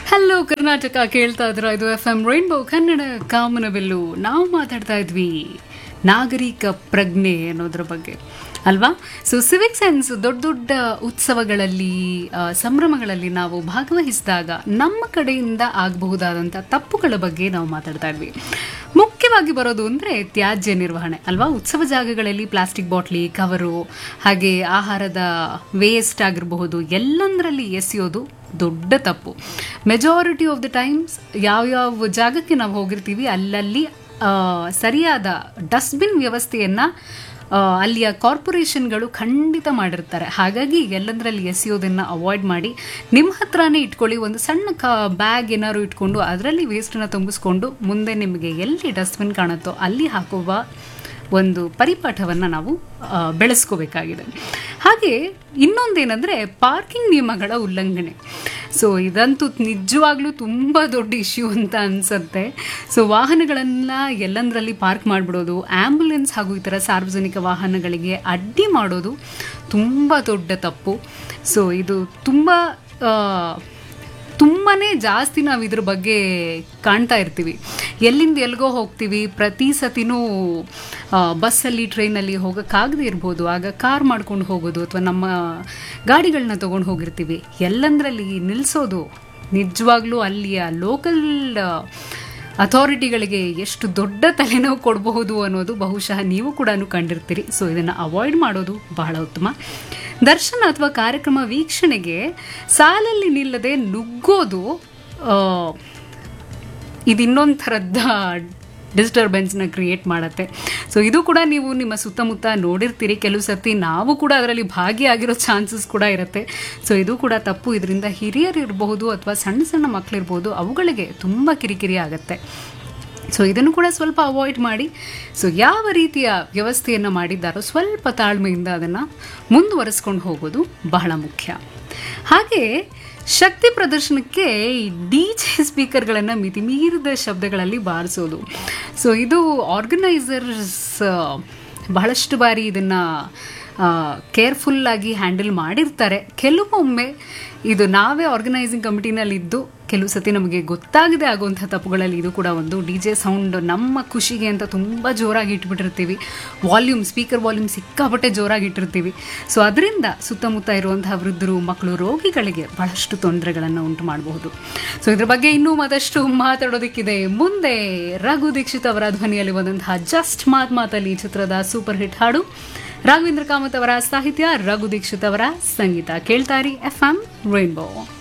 hello Karnataka ಕೇಳ್ತಾ ಇದ್ರ ಇದು ಎಫ್ ಎಂ ರೈನ್ಬೋ ಕನ್ನಡ ಕಾಮನವೆಲ್ಲು ನಾವು ಮಾತಾಡ್ತಾ ಇದ್ವಿ ನಾಗರಿಕ ಪ್ರಜ್ಞೆ ಅನ್ನೋದ್ರ ಬಗ್ಗೆ ಅಲ್ವಾ ಸೊ ಸಿವಿಕ್ ಸೆನ್ಸ್ ದೊಡ್ಡ ದೊಡ್ಡ ಉತ್ಸವಗಳಲ್ಲಿ ಆ, ಸಂಭ್ರಮಗಳಲ್ಲಿ ನಾವು ಭಾಗವಹಿಸಿದಾಗ ನಮ್ಮ ಕಡೆಯಿಂದ ಆಗಬಹುದಾದಂಥ ತಪ್ಪುಗಳ ಬಗ್ಗೆ ನಾವು ಮಾತಾಡ್ತಾ ಇದ್ವಿ ಮುಖ್ಯವಾಗಿ ಬರೋದು ಅಂದರೆ ತ್ಯಾಜ್ಯ ನಿರ್ವಹಣೆ ಅಲ್ವಾ ಉತ್ಸವ ಜಾಗಗಳಲ್ಲಿ ಪ್ಲಾಸ್ಟಿಕ್ ಬಾಟ್ಲಿ ಕವರು ಹಾಗೆ ಆಹಾರದ ವೇಸ್ಟ್ ಆಗಿರಬಹುದು ಎಲ್ಲಂದರಲ್ಲಿ ಎಸೆಯೋದು ದೊಡ್ಡ ತಪ್ಪು ಮೆಜಾರಿಟಿ ಆಫ್ ದ ಟೈಮ್ಸ್ ಯಾವ್ಯಾವ ಜಾಗಕ್ಕೆ ನಾವು ಹೋಗಿರ್ತೀವಿ ಅಲ್ಲಲ್ಲಿ ಆ, ಸರಿಯಾದ ಡಸ್ಟ್ಬಿನ್ ವ್ಯವಸ್ಥೆಯನ್ನು ಅಲ್ಲಿಯ ಕಾರ್ಪೊರೇಷನ್ಗಳು ಖಂಡಿತ ಮಾಡಿರ್ತಾರೆ ಹಾಗಾಗಿ ಎಲ್ಲದರಲ್ಲಿ ಎಸೆಯೋದನ್ನು ಅವಾಯ್ಡ್ ಮಾಡಿ ನಿಮ್ಮ ಹತ್ರನೇ ಇಟ್ಕೊಳ್ಳಿ ಒಂದು ಸಣ್ಣ ಕ ಬ್ಯಾಗ್ ಏನಾದ್ರು ಇಟ್ಕೊಂಡು ಅದರಲ್ಲಿ ವೇಸ್ಟನ್ನು ತುಂಬಿಸ್ಕೊಂಡು ಮುಂದೆ ನಿಮಗೆ ಎಲ್ಲಿ ಡಸ್ಟ್ಬಿನ್ ಕಾಣುತ್ತೋ ಅಲ್ಲಿ ಹಾಕುವ ಒಂದು ಪರಿಪಾಠವನ್ನು ನಾವು ಆ, ಬೆಳೆಸ್ಕೋಬೇಕಾಗಿದೆ ಹಾಗೆ ಇನ್ನೊಂದೇನೆಂದರೆ ಪಾರ್ಕಿಂಗ್ ನಿಯಮಗಳ ಉಲ್ಲಂಘನೆ ಸೊ ಇದಂತೂ ನಿಜವಾಗ್ಲೂ ತುಂಬ ದೊಡ್ಡ ಇಶ್ಯೂ ಅಂತ ಅನ್ಸುತ್ತೆ ಸೊ ವಾಹನಗಳನ್ನ ಎಲ್ಲಂದರಲ್ಲಿ ಪಾರ್ಕ್ ಮಾಡಿಬಿಡೋದು ಆ್ಯಂಬುಲೆನ್ಸ್ ಹಾಗೂ ಇತರ ಸಾರ್ವಜನಿಕ ವಾಹನಗಳಿಗೆ ಅಡ್ಡಿ ಮಾಡೋದು ತುಂಬ ದೊಡ್ಡ ತಪ್ಪು ಸೊ ಇದು ತುಂಬ ತುಂಬಾ ಜಾಸ್ತಿ ನಾವು ಇದ್ರ ಬಗ್ಗೆ ಕಾಣ್ತಾ ಇರ್ತೀವಿ ಎಲ್ಲಿಂದ ಎಲ್ಲಿಗೋ ಹೋಗ್ತೀವಿ ಪ್ರತಿ ಸತಿನೂ ಆ, ಬಸ್ಸಲ್ಲಿ ಟ್ರೈನಲ್ಲಿ ಹೋಗೋಕ್ಕಾಗದೇ ಇರ್ಬೋದು ಆಗ ಕಾರ್ ಮಾಡ್ಕೊಂಡು ಹೋಗೋದು ಅಥವಾ ನಮ್ಮ ಗಾಡಿಗಳನ್ನ ತೊಗೊಂಡು ಹೋಗಿರ್ತೀವಿ ಎಲ್ಲಂದ್ರಲ್ಲಿ ನಿಲ್ಲಿಸೋದು ನಿಜವಾಗ್ಲೂ ಅಲ್ಲಿಯ ಲೋಕಲ್ ಅಥಾರಿಟಿಗಳಿಗೆ ಎಷ್ಟು ದೊಡ್ಡ ತಲೆನೋವು ಕೊಡಬಹುದು ಅನ್ನೋದು ಬಹುಶಃ ನೀವು ಕೂಡ ಕಂಡಿರ್ತೀರಿ ಸೊ ಇದನ್ನು ಅವಾಯ್ಡ್ ಮಾಡೋದು ಬಹಳ ಉತ್ತಮ ದರ್ಶನ ಅಥವಾ ಕಾರ್ಯಕ್ರಮ ವೀಕ್ಷಣೆಗೆ ಸಾಲಲ್ಲಿ ನಿಲ್ಲದೆ ನುಗ್ಗೋದು ಆ, ಇದು ಇನ್ನೊಂದು ಥರದ ಡಿಸ್ಟರ್ಬೆನ್ಸ್ನ ಕ್ರಿಯೇಟ್ ಮಾಡುತ್ತೆ ಸೊ ಇದು ಕೂಡ ನೀವು ನಿಮ್ಮ ಸುತ್ತಮುತ್ತ ನೋಡಿರ್ತೀರಿ ಕೆಲವು ಸತಿ ನಾವು ಕೂಡ ಅದರಲ್ಲಿ ಭಾಗಿಯಾಗಿರೋ ಚಾನ್ಸಸ್ ಕೂಡ ಇರುತ್ತೆ ಸೊ ಇದು ಕೂಡ ತಪ್ಪು ಇದರಿಂದ ಹಿರಿಯರು ಇರಬಹುದು ಅಥವಾ ಸಣ್ಣ ಸಣ್ಣ ಮಕ್ಕಳಿರ್ಬೋದು ಅವುಗಳಿಗೆ ತುಂಬ ಕಿರಿಕಿರಿ ಆಗುತ್ತೆ ಸೊ ಇದನ್ನು ಕೂಡ ಸ್ವಲ್ಪ ಅವಾಯ್ಡ್ ಮಾಡಿ ಸೊ ಯಾವ ರೀತಿಯ ವ್ಯವಸ್ಥೆಯನ್ನು ಮಾಡಿದ್ದಾರೋ ಸ್ವಲ್ಪ ತಾಳ್ಮೆಯಿಂದ ಅದನ್ನು ಮುಂದುವರಿಸ್ಕೊಂಡು ಹೋಗೋದು ಬಹಳ ಮುಖ್ಯ ಹಾಗೆ ಶಕ್ತಿ ಪ್ರದರ್ಶನಕ್ಕೆ ಈ ಡಿ ಜೆ ಸ್ಪೀಕರ್ಗಳನ್ನು ಮಿತಿಮೀರಿದ ಶಬ್ದಗಳಲ್ಲಿ ಬಾರಿಸೋದು ಸೊ ಇದು ಆರ್ಗನೈಸರ್ಸ್ ಬಹಳಷ್ಟು ಬಾರಿ ಇದನ್ನು ಕೇರ್ಫುಲ್ಲಾಗಿ ಹ್ಯಾಂಡಲ್ ಮಾಡಿರ್ತಾರೆ ಕೆಲವೊಮ್ಮೆ ಇದು ನಾವೇ ಆರ್ಗನೈಸಿಂಗ್ ಕಮಿಟಿನಲ್ಲಿ ಇದ್ದು ಕೆಲವು ಸತಿ ನಮಗೆ ಗೊತ್ತಾಗದೆ ಆಗುವಂಥ ತಪ್ಪುಗಳಲ್ಲಿ ಇದು ಕೂಡ ಒಂದು ಡಿ ಜೆ ಸೌಂಡ್ ನಮ್ಮ ಖುಷಿಗೆ ಅಂತ ತುಂಬ ಜೋರಾಗಿ ಇಟ್ಬಿಟ್ಟಿರ್ತೀವಿ ವಾಲ್ಯೂಮ್ ಸ್ಪೀಕರ್ ವಾಲ್ಯೂಮ್ ಸಿಕ್ಕಾಪಟ್ಟೆ ಜೋರಾಗಿ ಇಟ್ಟಿರ್ತೀವಿ ಸೊ ಅದರಿಂದ ಸುತ್ತಮುತ್ತ ಇರುವಂತಹ ವೃದ್ಧರು ಮಕ್ಕಳು ರೋಗಿಗಳಿಗೆ ಬಹಳಷ್ಟು ತೊಂದರೆಗಳನ್ನು ಉಂಟು ಮಾಡಬಹುದು ಸೊ ಇದ್ರ ಬಗ್ಗೆ ಇನ್ನೂ ಮತ್ತಷ್ಟು ಮಾತಾಡೋದಕ್ಕಿದೆ ಮುಂದೆ ರಘು ದೀಕ್ಷಿತ್ ಅವರ ಧ್ವನಿಯಲ್ಲಿ ಬಂದಂತಹ ಜಸ್ಟ್ ಮಾತ್ ಮಾತಲ್ಲಿ ಈ ಚಿತ್ರದ ಸೂಪರ್ ಹಿಟ್ ಹಾಡು ರಾಘವೇಂದ್ರ ಕಾಮತ್ ಅವರ ಸಾಹಿತ್ಯ ರಘು ದೀಕ್ಷಿತ್ ಅವರ ಸಂಗೀತ ಕೇಳ್ತಾರಿ ಎಫ್ ಎಂ ರೈನ್ಬೋ